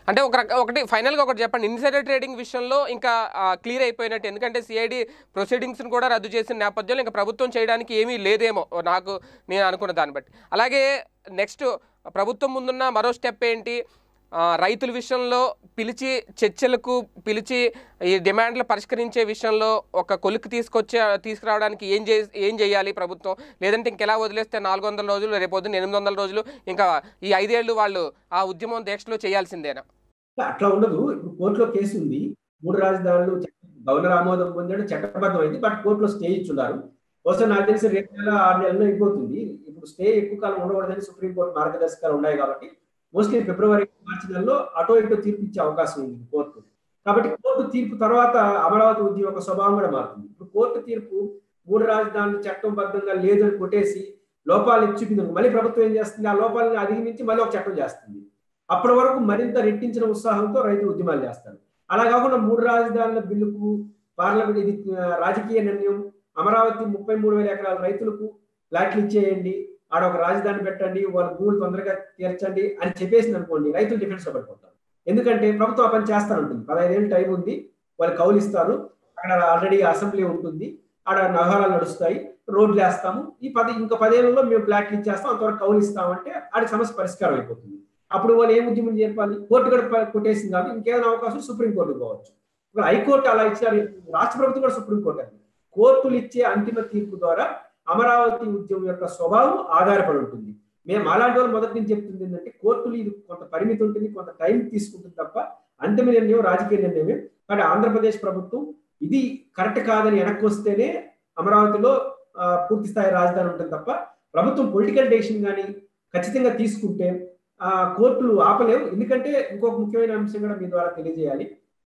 అంటే ఒక రక- ఒకటి ఫైనల్గా ఒకటి చెప్పండి ఇన్సైడర్ ట్రేడింగ్ విషయంలో ఇంకా క్లియర్ అయిపోయినట్టు ఎందుకంటే సిఐడి ప్రొసీడింగ్స్ని కూడా రద్దు చేసిన నేపథ్యంలో ఇంకా ప్రభుత్వం చేయడానికి ఏమీ లేదేమో నాకు నేను అనుకున్న దాన్ని బట్టి అలాగే నెక్స్ట్ ప్రభుత్వం ముందున్న మరో స్టెప్ ఏంటి ఆ, రైతుల విషయంలో పిలిచి చర్చలకు పిలిచి ఈ డిమాండ్లు పరిష్కరించే విషయంలో ఒక కొలిక్కి తీసుకొచ్చే తీసుకురావడానికి ఏం చే ఏం చేయాలి ప్రభుత్వం లేదంటే ఇంకెలా వదిలేస్తే నాలుగు వందల రోజులు రేపొద్దున ఎనిమిది వందల రోజులు ఇంకా ఈ ఐదేళ్లు వాళ్ళు ఆ ఉద్యమం దీక్షలో చేయాల్సిందేనా అట్లా ఉండదు ఇప్పుడు కోర్టులో కేసు ఉంది మూడు రాజధానులు గవర్నర్ ఆమోదం పొందాడు చట్టబద్ధమైంది బట్ కోర్టులో స్టే ఇచ్చున్నారు బహుశా నాకు తెలిసి రేపు నెల ఆరు నెలల్లో అయిపోతుంది ఇప్పుడు స్టే ఎక్కువ కాలం ఉండకూడదని సుప్రీంకోర్టు మార్గదర్శకాలు ఉన్నాయి కాబట్టి మోస్ట్లీ ఫిబ్రవరి మార్చి నెలలో అటో ఇటో తీర్పు ఇచ్చే అవకాశం ఉంది కోర్టు కాబట్టి కోర్టు తీర్పు తర్వాత అమరావతి ఉద్యమం యొక్క స్వభావం కూడా మారుతుంది ఇప్పుడు కోర్టు తీర్పు మూడు రాజధానులు చట్టంబద్ధంగా లేదని కొట్టేసి లోపాలు చూపింది మళ్ళీ ప్రభుత్వం ఏం చేస్తుంది ఆ లోపాలను అధిగమించి మళ్ళీ ఒక చట్టం చేస్తుంది అప్పటి వరకు మరింత రెట్టించిన ఉత్సాహంతో రైతులు ఉద్యమాలు చేస్తారు అలా కాకుండా మూడు రాజధానుల బిల్లుకు పార్లమెంట్ ఇది ఆ, రాజకీయ నిర్ణయం అమరావతి ముప్పై మూడు వేల ఎకరాల రైతులకు ఫ్లాట్లు ఇచ్చేయండి ఆడ ఒక రాజధాని పెట్టండి వాళ్ళ భూములు తొందరగా తీర్చండి అని చెప్పేసింది అనుకోండి రైతులు డిఫెన్స్ లో పడిపోతారు ఎందుకంటే ప్రభుత్వం ఆ పని చేస్తానంటుంది పదహైదేళ్ళు టైం ఉంది వాళ్ళు కౌలు ఇస్తారు అక్కడ ఆల్రెడీ అసెంబ్లీ ఉంటుంది ఆడ నగరాలు నడుస్తాయి రోడ్లు వేస్తాము ఈ పది ఇంకా పదేళ్లలో మేము ఫ్లాట్లు ఇచ్చేస్తాం అంతవరకు కౌలు ఇస్తామంటే ఆడి సమస్య పరిష్కారం అయిపోతుంది అప్పుడు వాళ్ళు ఏం ఉద్యమం చేయాలి కోర్టు కూడా ప- కొట్టేసింది కాబట్టి ఇంకేదైనా అవకాశం సుప్రీంకోర్టు పోవచ్చు ఒక హైకోర్టు అలా ఇచ్చారు రాష్ట్ర ప్రభుత్వం కూడా సుప్రీంకోర్టు అది కోర్టులు ఇచ్చే అంతిమ తీర్పు ద్వారా అమరావతి ఉద్యమం యొక్క స్వభావం ఆధారపడి ఉంటుంది మేము అలాంటి వాళ్ళు మొదటి నుంచి చెప్తుంది ఏంటంటే కోర్టులు ఇది కొంత పరిమితి ఉంటుంది కొంత టైం తీసుకుంటుంది తప్ప అంతిమ నిర్ణయం రాజకీయ నిర్ణయమే కానీ ఆంధ్రప్రదేశ్ ప్రభుత్వం ఇది కరెక్ట్ కాదని వెనక్కి వస్తేనే అమరావతిలో ఆ, పూర్తి స్థాయి రాజధాని ఉంటుంది తప్ప ప్రభుత్వం పొలిటికల్ డెసిషన్ కానీ ఖచ్చితంగా తీసుకుంటే ఆ కోర్టులు ఆపలేవు ఎందుకంటే ఇంకొక ముఖ్యమైన అంశం కూడా మీ ద్వారా తెలియజేయాలి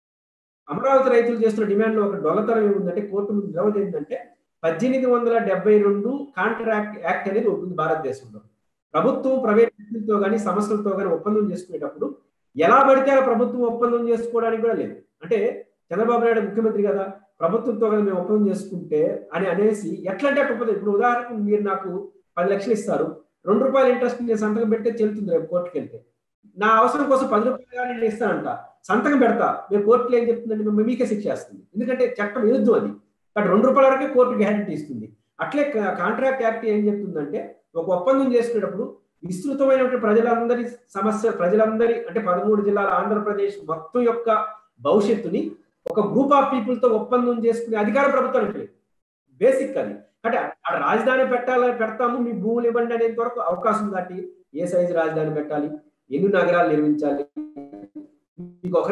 అమరావతి రైతులు చేస్తున్న డిమాండ్లో ఒక డొల్లతనం ఏముందంటే కోర్టు ముందు నిలవదు ఏంటంటే పద్దెనిమిది వందల డెబ్బై రెండు కాంట్రాక్ట్ యాక్ట్ అనేది ఉంటుంది భారతదేశంలో ప్రభుత్వం ప్రైవేట్ వ్యక్తులతో కానీ సంస్థలతో కానీ ఒప్పందం చేసుకునేటప్పుడు ఎలా పడితే అలా ప్రభుత్వం ఒప్పందం చేసుకోవడానికి కూడా లేదు అంటే చంద్రబాబు నాయుడు ముఖ్యమంత్రి కదా ప్రభుత్వంతో కదా మేము ఒప్పందం చేసుకుంటే అని అనేసి ఎట్లంటే అట్లా ఒప్పందం ఇప్పుడు ఉదాహరణకు మీరు నాకు పది లక్షలు ఇస్తారు రెండు రూపాయల ఇంట్రెస్ట్ నేను సంతకం పెడితే చెల్లుతుంది రేపు కోర్టుకి వెళ్తే నా అవసరం కోసం పది రూపాయలు నేను ఇస్తానంట సంతకం పెడతా మేము కోర్టులో ఏం చెప్తుందంటే మేము మీకే శిక్ష వేస్తుంది ఎందుకంటే చట్టం విరుద్ధం అది కానీ రెండు రూపాయల వరకే కోర్టు గ్యారంటీ ఇస్తుంది అట్లే కాంట్రాక్ట్ యాక్ట్ ఏం చెప్తుందంటే ఒక ఒప్పందం చేసుకునేటప్పుడు విస్తృతమైనటువంటి ప్రజలందరి సమస్య ప్రజలందరి అంటే పదమూడు జిల్లాల ఆంధ్రప్రదేశ్ మొత్తం యొక్క భవిష్యత్తుని ఒక గ్రూప్ ఆఫ్ పీపుల్ తో ఒప్పందం చేసుకునే అధికారం ప్రభుత్వానికి లేదు బేసిక్ అది అంటే ఆ రాజధాని పెట్టాలని పెడతాము మీ భూములు ఇవ్వండి అనేంత వరకు అవకాశం దాటి ఏ సైజు రాజధాని పెట్టాలి ఎన్ని నగరాలు నిర్మించాలి మీకు ఒక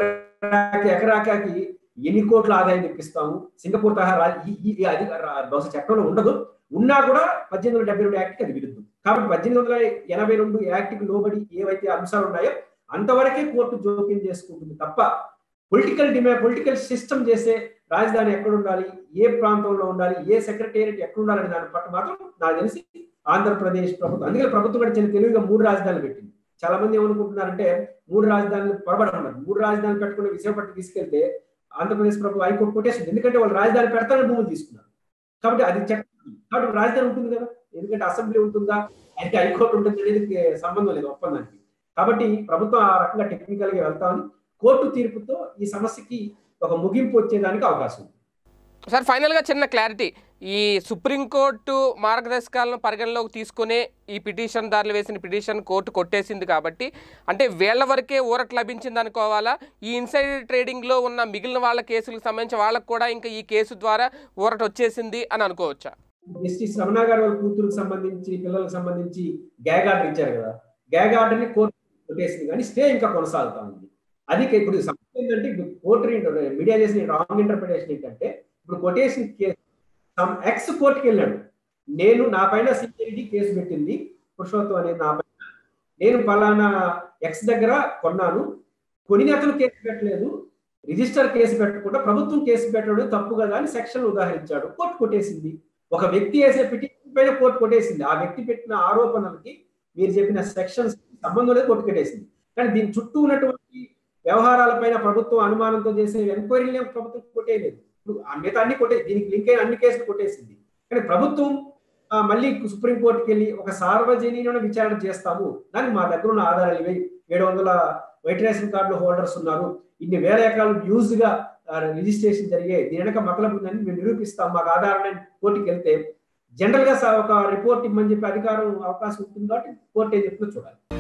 ఎకరాకి ఎన్ని కోట్ల ఆదాయం తెప్పిస్తాము సింగపూర్ తరహా రా- ఈ- ఈ- ఈ అది రా- బహుశా చట్టంలో ఉండదు ఉన్నా కూడా పద్దెనిమిది వందల డెబ్బై రెండు యాక్ట్కి అది విరుద్ధం కాబట్టి పద్దెనిమిది వందల ఎనభై రెండు యాక్ట్కి లోబడి ఏవైతే అంశాలు ఉన్నాయో అంతవరకే కోర్టు జోక్యం చేసుకుంటుంది తప్ప పొలిటికల్ డిమాండ్ పొలిటికల్ సిస్టమ్ చేసే రాజధాని ఎక్కడ ఉండాలి ఏ ప్రాంతంలో ఉండాలి ఏ సెక్రటేరియట్ ఎక్కడ ఉండాలనే దాని పట్ల మాత్రం నాకు తెలిసి ఆంధ్రప్రదేశ్ ప్రభుత్వం అందుకే ప్రభుత్వం కూడా చాలా తెలివిగా మూడు రాజధానులు పెట్టింది చాలా మంది ఏమనుకుంటున్నారంటే మూడు రాజధానులు పొరబడుతున్నారు మూడు రాజధానులు పెట్టుకుని విశాఖపట్నం తీసుకెళ్తే ఆంధ్రప్రదేశ్ ప్రభుత్వం హైకోర్టు కొట్టేసింది ఎందుకంటే వాళ్ళు రాజధాని పెడతారని భూములు తీసుకున్నారు కాబట్టి అది చట్టం కాబట్టి రాజధాని ఉంటుంది కదా ఎందుకంటే అసెంబ్లీ ఉంటుందా అయితే హైకోర్టు ఉంటుంది అనేది సంబంధం లేదు ఒప్పందానికి కాబట్టి ప్రభుత్వం ఆ రకంగా టెక్నికల్ గా వెళ్తామని కోర్టు తీర్పుతో ఈ సమస్యకి ఒక ముగింపు వచ్చేదానికి అవకాశం ఉంది సార్ ఫైనల్గా చిన్న క్లారిటీ ఈ సుప్రీంకోర్టు మార్గదర్శకాలను పరిగణలోకి తీసుకునే ఈ పిటిషన్ దారులు వేసిన పిటిషన్ కోర్టు కొట్టేసింది కాబట్టి అంటే వేళ్ల వరకే ఊరట లభించింది అనుకోవాలా ఈ ఇన్సైడ్ ట్రేడింగ్లో ఉన్న మిగిలిన వాళ్ళ కేసులకు సంబంధించి వాళ్ళకు కూడా ఇంకా ఈ కేసు ద్వారా ఊరట వచ్చేసింది అని అనుకోవచ్చా జస్టిస్ రమణ గారు వాళ్ళ కూతురుకు సంబంధించి పిల్లలకు సంబంధించి గ్యాగ్ ఆర్డర్ ఇచ్చారు కదా గ్యాగ్ ఆర్డర్ ని కోర్టు కొట్టేసింది కానీ స్టే ఇంకా కొనసాగుతా ఉంది అది ఇప్పుడు సమస్య ఏంటంటే ఇప్పుడు కోర్టు మీడియా చేసిన రాంగ్ ఇంటర్ప్రిటేషన్ ఏంటంటే ఇప్పుడు కొటేషన్ కేసు ఎక్స్ కోర్టుకి వెళ్ళాడు నేను నా పైన సిఐడి కేసు పెట్టింది పురుషోత్తం అనేది నా పైన నేను పలానా ఎక్స్ దగ్గర కొన్నాను కొనిన అతను కేసు పెట్టలేదు రిజిస్టర్ కేసు పెట్టకుండా ప్రభుత్వం కేసు పెట్టడం తప్పు కదా అని సెక్షన్ ఉదాహరించాడు కోర్టు కొట్టేసింది ఒక వ్యక్తి వేసే పిటిషన్ పైన కోర్టు కొట్టేసింది ఆ వ్యక్తి పెట్టిన ఆరోపణలకి మీరు చెప్పిన సెక్షన్స్ సంబంధం లేదు కోర్టు కొట్టేసింది కానీ దీని చుట్టూ ఉన్నటువంటి వ్యవహారాలపైన ప్రభుత్వం అనుమానంతో చేసే ఎంక్వైరీని ప్రభుత్వం కొట్టేయలేదు ఇప్పుడు ఆ మిగతా అన్ని కొట్టే దీనికి లింక్ అయిన అన్ని కేసులు కొట్టేసింది కానీ ప్రభుత్వం ఆ, మళ్ళీ సుప్రీంకోర్టుకి వెళ్ళి ఒక సార్వజనీన విచారణ చేస్తాము దానికి మా దగ్గర ఉన్న ఆధారాలు ఇవి ఏడు వందల వైట్ రేషన్ కార్డుల హోల్డర్స్ ఉన్నారు ఇన్ని వేల ఎకరాలు యూజ్ గా రిజిస్ట్రేషన్ జరిగే దీని వెనక మతలబు ఉందని మేము నిరూపిస్తాం మాకు ఆధారం కోర్టుకి వెళ్తే జనరల్ గా ఒక రిపోర్ట్ ఇమ్మని చెప్పి అధికారం అవకాశం ఉంటుంది కాబట్టి కోర్టు ఏం చెప్తుందో చూడాలి